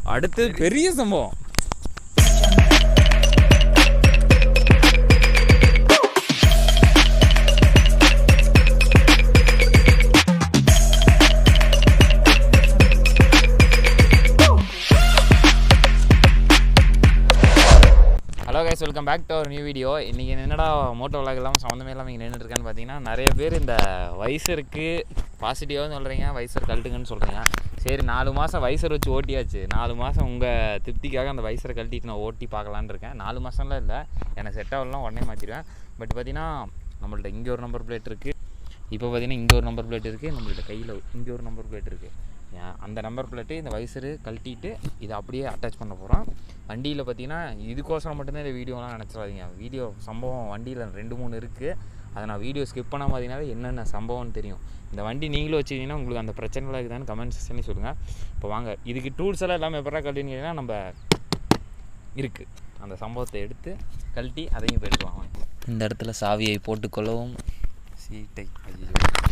அடுத்து பெரிய சம்பவம் hello guys welcome back to our new video இன்றைக்கி என்னடா மோட்டோ விளாக் இல்லாமல் சம்மந்தமே இல்லாமல் இங்கே நின்றுட்டு இருக்கேன்னு பார்த்தீங்கன்னா நிறைய பேர் இந்த வயசருக்கு பாசிட்டிவாக சொல்கிறீங்க வயசர் கழட்டுங்கன்னு சொல்கிறீங்க சரி நாலு மாதம் வயசர் வச்சு ஓட்டியாச்சு நாலு மாதம் உங்கள் திருப்திக்காக அந்த வயசரை கழட்டிட்டு நான் ஓட்டி பார்க்கலான்னு இருக்கேன் நாலு மாதம்லாம் இல்லை எனக்கு செட் ஆகலாம் உடனே மாற்றிடுவேன் பட் பார்த்தீங்கன்னா நம்மள்ட்ட இங்கே ஒரு நம்பர் பிளேட் இருக்குது இப்போ பார்த்தீங்கன்னா இங்கே ஒரு நம்பர் பிளேட் இருக்குது நம்மள்ட்ட கையில் இங்கே ஒரு நம்பர் பிளேட் இருக்குது ஏன் அந்த நம்பர் பிளேட்டு இந்த வயசரு கழட்டிட்டு இதை அப்படியே அட்டாச் பண்ண போகிறோம் வண்டியில் பார்த்தீங்கன்னா இதுக்கோசரம் மட்டும்தான் இந்த வீடியோலாம் நினச்சிடாதீங்க வீடியோ சம்பவம் வண்டியில் ரெண்டு மூணு இருக்குது அதை நான் வீடியோ ஸ்கிப் பண்ணாமல் பார்த்தீங்கன்னா என்னென்ன சம்பவம்னு தெரியும் இந்த வண்டி நீங்களும் வச்சுக்கிங்கன்னா உங்களுக்கு அந்த பிரச்சனைலாம் இருக்குதான்னு கமெண்ட் செக்ஷன்லேயும் சொல்லுங்கள் இப்போ வாங்க இதுக்கு டூல்ஸ் எல்லாம் எல்லாமே எப்படா கழட்டினீங்கன்னா நம்ம இருக்குது அந்த சம்பவத்தை எடுத்து கழட்டி அதையும் போயிட்டு வாங்க இந்த இடத்துல சாவியை போட்டுக்கொள்ளவும் சீட்டை ஐயோ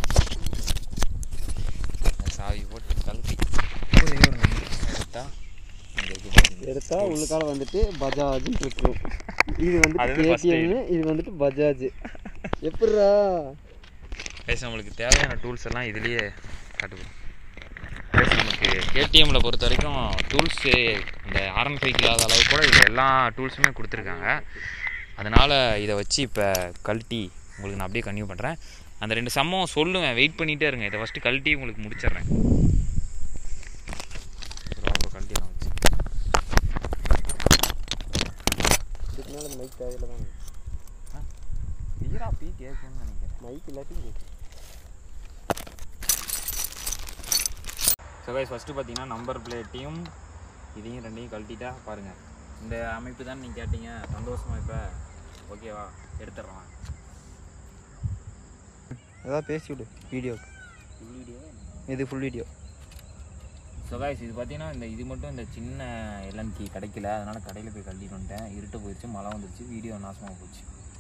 இந்த சாவி போட்டு கழட்டி ஒரே ஒரு நிமிஷம் எடுத்தா இங்கே இருக்கு பாருங்க. எடுத்தா உள்ளுக்கால வந்துட்டு பஜாஜ்னு இருக்கும் இது அது வந்துட்டு வந்து first கேடிஎம் இது வந்துட்டு பஜாஜ் எப்படிரா கைஸ் நம்மளுக்கு தேவையான டூல்ஸ் எல்லாம் இதுலேயே காட்டுவோம் கைஸ் நமக்கு கேடிஎம்மில் பொறுத்த வரைக்கும் டூல்ஸு இந்த ஆர்என் ஃபைவ் இல்லாத அளவு கூட இதில் எல்லா டூல்ஸுமே கொடுத்துருக்காங்க அதனால் இதை வச்சு இப்போ கழட்டி உங்களுக்கு நான் அப்படியே கன்டினியூ பண்ணுறேன் அந்த ரெண்டு சம்பவம் சொல்லுவேன் வெயிட் பண்ணிகிட்டே இருங்க இதை ஃபஸ்ட்டு கழட்டி உங்களுக்கு முடிச்சிடுறேன் ரொம்ப கழட்டி நான் வச்சு இதுக்கு மேலே மைக் தேவையில்ல தான் வீரா பீ கேட்கணும்னு நினைக்கிறேன் மைக் இல்லாட்டி கேட்கும் ஸோ கைஸ் ஃபஸ்ட்டு பார்த்தீங்கன்னா நம்பர் பிளேட்டையும் இதையும் ரெண்டையும் கழட்டிட்டா பாருங்கள் இந்த அமைப்பு தான் நீங்கள் கேட்டீங்க சந்தோஷமா இப்போ ஓகேவா எடுத்துடுறோம் ஏதாவது பேசி விடு வீடியோக்கு ஃபுல் வீடியோ இது ஃபுல் வீடியோ ஸோ கைஸ் இது பார்த்தீங்கன்னா இந்த இது மட்டும் இந்த சின்ன எல்என்கி கிடைக்கல அதனால் கடையில் போய் கழட்டிட்டு வந்துட்டேன் இருட்டு போயிடுச்சு மழை வந்துருச்சு வீடியோ நாசமாக போச்சு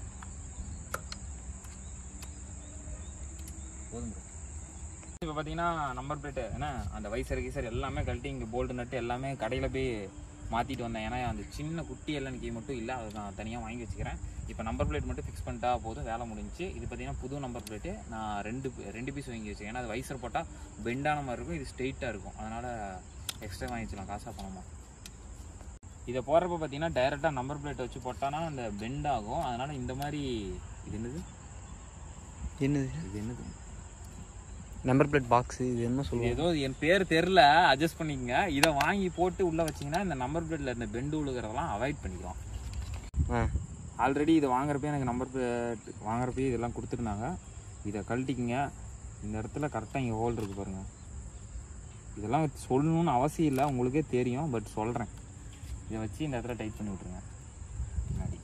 போதும் bro. இப்போ பார்த்தீங்கன்னா நம்பர் பிளேட்டு என்ன அந்த வைசர் கீசர் எல்லாமே கழட்டி இங்கே போல்டு நட்டு எல்லாமே கடையில் போய் மாற்றிட்டு வந்தேன் ஏன்னா அந்த சின்ன குட்டி எல்லாம் கீ மட்டும் இல்லை அதை நான் தனியாக வாங்கி வச்சுக்கிறேன் இப்போ நம்பர் பிளேட் மட்டும் ஃபிக்ஸ் பண்ணிட்டா போதும் வேலை முடிஞ்சுச்சு இது பார்த்தீங்கன்னா புது நம்பர் பிளேட்டு நான் ரெண்டு ரெண்டு பீஸ் வாங்கி வச்சுக்கேன் ஏன்னா அது வைசர் போட்டால் பெண்டான மாதிரி இருக்கும் இது ஸ்ட்ரெயிட்டாக இருக்கும் அதனால் எக்ஸ்ட்ரா வாங்கி வச்சுக்கலாம் காசாக பணமா இதை போடுறப்ப பார்த்தீங்கன்னா டைரெக்டாக நம்பர் பிளேட் வச்சு போட்டானா அந்த பெண்ட் ஆகும் அதனால் இந்த மாதிரி இது என்னது என்னது இது என்னது நம்பர் பிளேட் பாக்ஸ் இது என்ன இது சொல்லுவோம் ஏதோ என் பேர் தெரில அட்ஜஸ்ட் பண்ணிக்கங்க இதை வாங்கி போட்டு உள்ளே வச்சிங்கன்னா இந்த நம்பர் பிளேட்டில் இந்த பெண்டு விழுகிறதெல்லாம் அவாய்ட் பண்ணிக்கலாம் ஆ ஆல்ரெடி இதை வாங்குறப்பே எனக்கு நம்பர் பிளேட் வாங்குறப்பே இதெல்லாம் கொடுத்துருந்தாங்க இதை கழட்டிக்கிங்க இந்த இடத்துல கரெக்டாக இங்கே ஹோல் இருக்கு பாருங்க இதெல்லாம் சொல்லணும்னு அவசியம் இல்லை உங்களுக்கே தெரியும் பட் சொல்கிறேன் இதை வச்சு இந்த இடத்துல டைட் பண்ணி விட்ருங்க பின்னாடி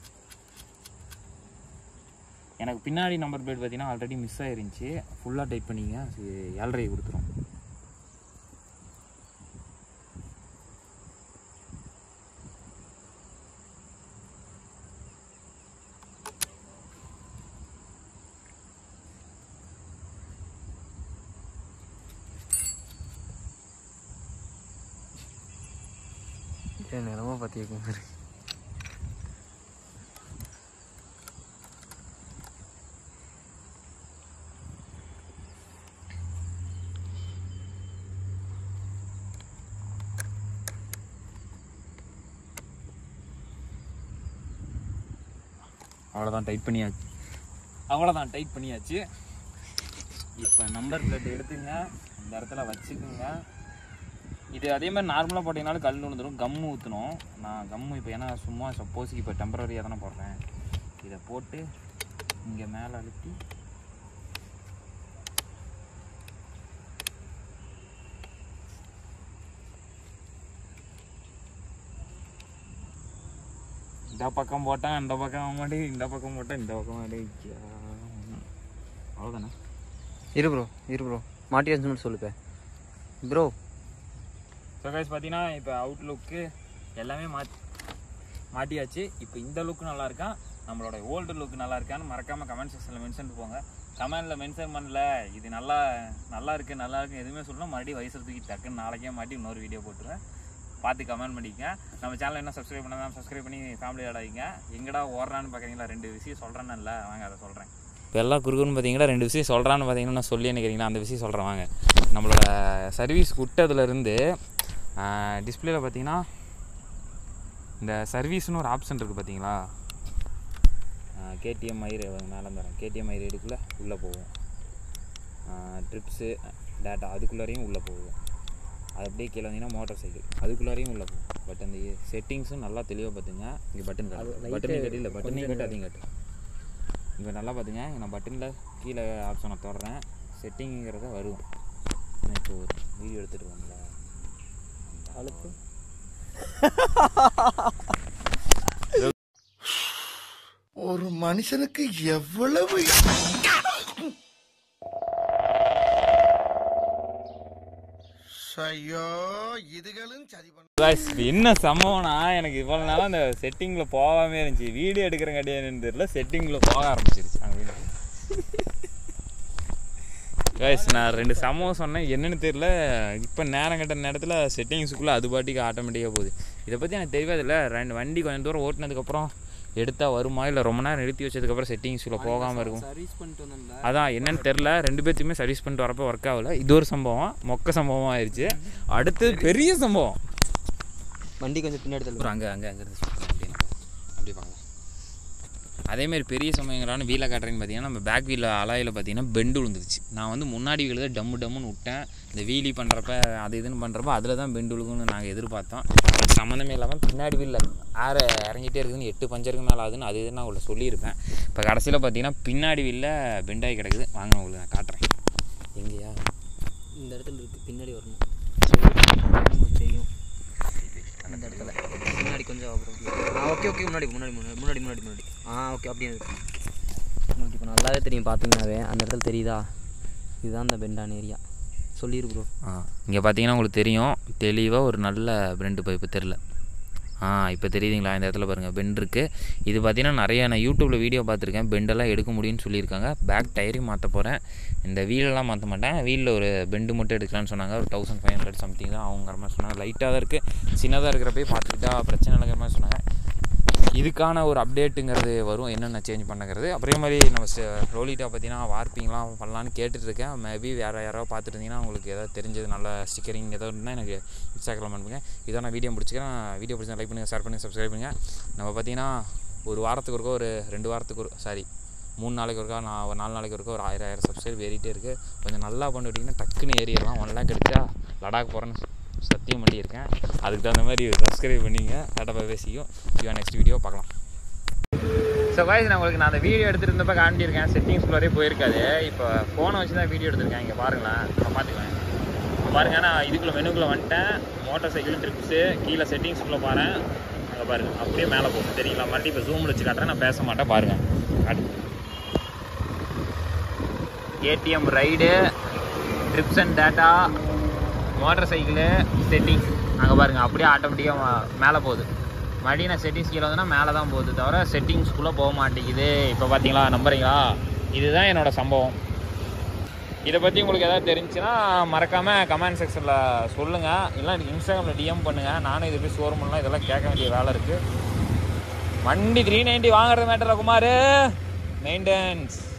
எனக்கு பின்னாடி நம்பர் பிளேட் பார்த்தீங்கன்னா ஆல்ரெடி மிஸ் ஆயிருந்துச்சு ஃபுல்லாக டைட் பண்ணிங்க ஏழரை கொடுத்துரும் என் நிலமா பார்த்திருக்கேன் அவ்வளோதான் டைட் பண்ணியாச்சு அவ்வளோதான் டைட் பண்ணியாச்சு இப்போ நம்பர் பிளேட் எடுத்துங்க இந்த இடத்துல வச்சுக்குங்க இது அதே மாதிரி நார்மலாக போட்டிங்கனாலும் கல் விழுந்துடும் கம்மு ஊற்றணும் நான் கம்மு இப்போ ஏன்னா சும்மா சப்போஸ் இப்போ டெம்பரரியாக தானே போடுறேன் இதை போட்டு இங்கே மேலே அழுத்தி இந்த பக்கம் போட்டால் அந்த பக்கம் மாட்டி இந்த பக்கம் போட்டால் இந்த பக்கம் மாட்டி அவ்வளோதானே இரு ப்ரோ இரு ப்ரோ மாட்டியாச்சுன்னு மட்டும் சொல்லுப்ப ப்ரோ ஸோ கைஸ் பார்த்தீங்கன்னா இப்போ அவுட்லுக்கு எல்லாமே மாற்றி மாட்டியாச்சு இப்போ இந்த லுக் நல்லா இருக்கா நம்மளோட ஓல்டு லுக் நல்லா இருக்கான்னு மறக்காமல் கமெண்ட் செக்ஷனில் மென்ஷன் போங்க கமெண்டில் மென்ஷன் பண்ணல இது நல்லா நல்லா இருக்கு நல்லா இருக்கு எதுவுமே சொல்லணும் மறுபடியும் வயசு தூக்கி டக்குன்னு நாளைக்கே மாட்டி இன்னொரு வீடியோ போட்டுருவேன் பார்த்து கமெண்ட் பண்ணிக்கங்க நம்ம சேனல் என்ன சப்ஸ்கிரைப் பண்ணாதான் சப்ஸ்கிரைப் பண்ணி ஃபேமிலி ஆடாதீங்க எங்கடா ஓடுறான்னு பார்க்குறீங்களா ரெண்டு விஷயம் சொல்கிறேன்னு இல்லை வாங்க அதை சொல்கிறேன் இப்போ எல்லாம் குறுக்குன்னு பார்த்தீங்கன்னா ரெண்டு விஷயம் சொல்கிறான்னு பார்த்தீங்கன்னா நான் சொல்லி நினைக்கிறீங்களா அந்த விஷயம் சொல்கிறேன் வாங்க நம்மளோட சர்வீஸ் விட்டதுலேருந்து டிஸ்பிளேல பார்த்தீங்கன்னா இந்த சர்வீஸ்னு ஒரு ஆப்ஷன் இருக்குது பார்த்தீங்களா கேடிஎம் மயிறு மேலே தரேன் கேடிஎம் மயிறு எடுக்குள்ள உள்ளே போகும் ட்ரிப்ஸு டேட்டா அதுக்குள்ளாரையும் உள்ளே போகும் அது அப்படியே கீழே வந்தீங்கன்னா மோட்டார் சைக்கிள் அதுக்குள்ளாரையும் உள்ளே போகும் பட் அந்த செட்டிங்ஸும் நல்லா தெளிவாக பார்த்துங்க இங்கே பட்டன் காட்டு பட்டன் கட்டி இல்லை பட்டனையும் கட்டு அதையும் கட்டு இங்கே நல்லா பார்த்துங்க நான் பட்டனில் கீழே ஆப்ஷனை தொடறேன் செட்டிங்கிறத வரும் நான் இப்போ ஒரு வீடியோ எடுத்துகிட்டு வரல அழுத்து ஒரு மனுஷனுக்கு எவ்வளவு ஐயோ இதுகளும் சரி பண்ண Guys, இது என்ன சம்பவம்னா எனக்கு இவ்வளோ நாளாக அந்த செட்டிங்கில் போகாமே இருந்துச்சு வீடியோ எடுக்கிறங்காட்டியான்னு தெரியல செட்டிங்கில் போக ஆரம்பிச்சிருச்சு அப்படின்னு கைஸ் நான் ரெண்டு சம்பவம் சொன்னேன் என்னன்னு தெரியல இப்போ நேரம் கட்ட நேரத்தில் செட்டிங்ஸுக்குள்ளே அது பாட்டிக்கு ஆட்டோமேட்டிக்காக போகுது இதை பற்றி எனக்கு தெரியாதுல்ல ரெண்டு வண்டி கொஞ்சம் தூரம் ஓட்டினதுக்கப்புறம் எடுத்தால் வருமா இல்லை ரொம்ப நேரம் நிறுத்தி வச்சதுக்கப்புறம் செட்டிங்ஸுக்குள்ளே போகாமல் இருக்கும் சர்வீஸ் பண்ணிட்டு வந்தேன்ல அதான் என்னன்னு தெரில ரெண்டு பேர்த்துக்குமே சர்வீஸ் பண்ணிட்டு வரப்போ ஒர்க் ஆகல இது ஒரு சம்பவம் மொக்க சம்பவம் ஆயிடுச்சு அடுத்து பெரிய சம்பவம் வண்டி கொஞ்சம் பின்னாடி தள்ளு அப்புறம் அங்கே அங்கே அங்கே இருந்து சொல்றேன். அப்படியே நம்ம அப்படியே பார்க்கலாம் அதேமாரி பெரிய சமயங்களான வீலை காட்டுறேன்னு பார்த்தீங்கன்னா நம்ம பேக் வீலில் அலாயில் பார்த்தீங்கன்னா பெண்டு விழுந்துருச்சு நான் வந்து முன்னாடி வீல் தான் டம்மு டம்முன்னு விட்டேன் இந்த வீலி பண்ணுறப்ப அது இதுன்னு பண்ணுறப்ப அதில் தான் பெண்டு விழுகும்னு நாங்கள் எதிர்பார்த்தோம் அது சம்மந்தமே இல்லாமல் பின்னாடி வீலில் ஆற இறங்கிட்டே இருக்குதுன்னு எட்டு பஞ்சருக்கு மேலே ஆகுதுன்னு அது இதுன்னு நான் உங்களை சொல்லியிருப்பேன் இப்போ கடைசியில் பார்த்தீங்கன்னா பின்னாடி வீலில் பெண்டாகி கிடக்குது வாங்க உங்களுக்கு நான் காட்டுறேன் எங்கேயா இந்த இடத்துல இருக்கு பின்னாடி வரணும் தெரியும் இந்த இடத்துல முன்னாடி கொஞ்சம் அப்புறம் ஆ ஓகே ஓகே முன்னாடி முன்னாடி முன்னாடி முன்னாடி முன்னாடி முன்னாடி ஆ ஓகே அப்படியே இருக்கு உங்களுக்கு இப்போ நல்லாவே தெரியும் பார்த்தீங்கன்னாவே அந்த இடத்துல தெரியுதா இதுதான் அந்த பெண்டான ஏரியா சொல்லிடு ப்ரோ ஆ இங்கே பார்த்தீங்கன்னா உங்களுக்கு தெரியும் தெளிவாக ஒரு நல்ல பிரெண்டு பைப்பு தெரில ஆ இப்போ தெரியுதுங்களா இந்த இடத்துல பாருங்கள் பெண்ட் இருக்குது இது பார்த்தீங்கன்னா நிறைய நான் யூடியூப்பில் வீடியோ பார்த்துருக்கேன் பெண்டெல்லாம் எடுக்க முடியும்னு சொல்லியிருக்காங்க பேக் டயரையும் மாற்ற போகிறேன் இந்த வீலெல்லாம் மாற்ற மாட்டேன் வீலில் ஒரு பெண்டு மட்டும் எடுக்கலாம்னு சொன்னாங்க ஒரு தௌசண்ட் ஃபைவ் ஹண்ட்ரட் சம்திங் தான் அவங்கிற மாதிரி சொன்னாங்க லைட்டாக தான் இருக்குது சின்னதாக இருக்கிறப்பே பார்த்துக்கிட்டா பிரச்சனை இல்லைங்கிற மாதிரி சொன்னாங்க இதுக்கான ஒரு அப்டேட்டுங்கிறது வரும் என்னென்ன சேஞ்ச் பண்ணுங்கிறது அப்புறம் மாதிரி நம்ம ரோலிட்டா பார்த்தீங்கன்னா வார்ப்பிங்லாம் பண்ணலான்னு கேட்டுட்டு இருக்கேன் மேபி வேறு யாரோ பார்த்துட்டு இருந்தீங்கன்னா உங்களுக்கு ஏதாவது தெரிஞ்சது நல்ல ஸ்டிக்கரிங் ஏதோ இருந்தால் எனக்கு இன்ஸ்டாகிராம் பண்ணுங்க இதோ நான் வீடியோ முடிச்சுக்கிறேன் வீடியோ பிடிச்சா லைக் பண்ணுங்கள் ஷேர் பண்ணுங்கள் சப்ஸ்கிரைப் பண்ணுங்கள் நம்ம பார்த்தீங்கன்னா ஒரு வாரத்துக்கு ஒருக்கா ஒரு ரெண்டு வாரத்துக்கு ஒரு சாரி மூணு நாளைக்கு ஒருக்கா நான் ஒரு நாலு நாளைக்கு ஒருக்கா ஒரு ஆயிரம் ஆயிரம் சப்ஸ்கிரைப் ஏறிட்டே இருக்குது கொஞ்சம் நல்லா பண்ணிவிட்டிங்கன்னா டக்குன்னு ஏறிடலாம் ஒன் லேக் எடுத்தா லடாக் போகிறேன்னு சத்தியம் பண்ணியிருக்கேன் அதுக்கு தகுந்த மாதிரி சப்ஸ்கிரைப் பண்ணிங்க டாட்டா பேசியும் இவா நெக்ஸ்ட் வீடியோ பார்க்கலாம் ஸோ வாய்ஸ் நான் உங்களுக்கு நான் அந்த வீடியோ எடுத்துருந்தப்ப காட்டியிருக்கேன் செட்டிங்ஸ்குள்ளே போயிருக்காது இப்போ ஃபோனை வச்சு தான் வீடியோ எடுத்திருக்கேன் இங்கே பாருங்களேன் நான் பார்த்துக்கலாம் இப்போ பாருங்க நான் இதுக்குள்ளே மெனுக்குள்ளே வந்துட்டேன் மோட்டார் சைக்கிள் ட்ரிப்ஸு கீழே செட்டிங்ஸ்குள்ளே பாருங்க அங்கே பாருங்க அப்படியே மேலே போகும் சரிங்களா மறுபடியும் இப்போ ஜூமில் வச்சு காட்டுறேன் நான் பேச மாட்டேன் பாருங்க காட்டு ATM ride trips and data motorcycle settings அங்கே பாருங்கள் அப்படியே ஆட்டோமேட்டிக்காக மேலே போகுது மறுபடியும் நான் செட்டிங்ஸ் கீழே வந்தோன்னா மேலே தான் போகுது தவிர செட்டிங்ஸ்குள்ளே போக மாட்டேங்குது இப்போ பார்த்தீங்களா நம்புறீங்களா இதுதான் என்னோட சம்பவம் இதை பற்றி உங்களுக்கு எதாவது தெரிஞ்சுன்னா மறக்காமல் கமெண்ட் செக்ஷனில் சொல்லுங்கள் இல்லை எனக்கு இன்ஸ்டாகிராமில் டிஎம் பண்ணுங்கள் நானும் இது போய் ஷோரூம்லாம் இதெல்லாம் கேட்க வேண்டிய வேலை இருக்குது வண்டி த்ரீ நைன்ட்டி வாங்குறது மேட்டர் குமார் மெயின்டெனன்ஸ்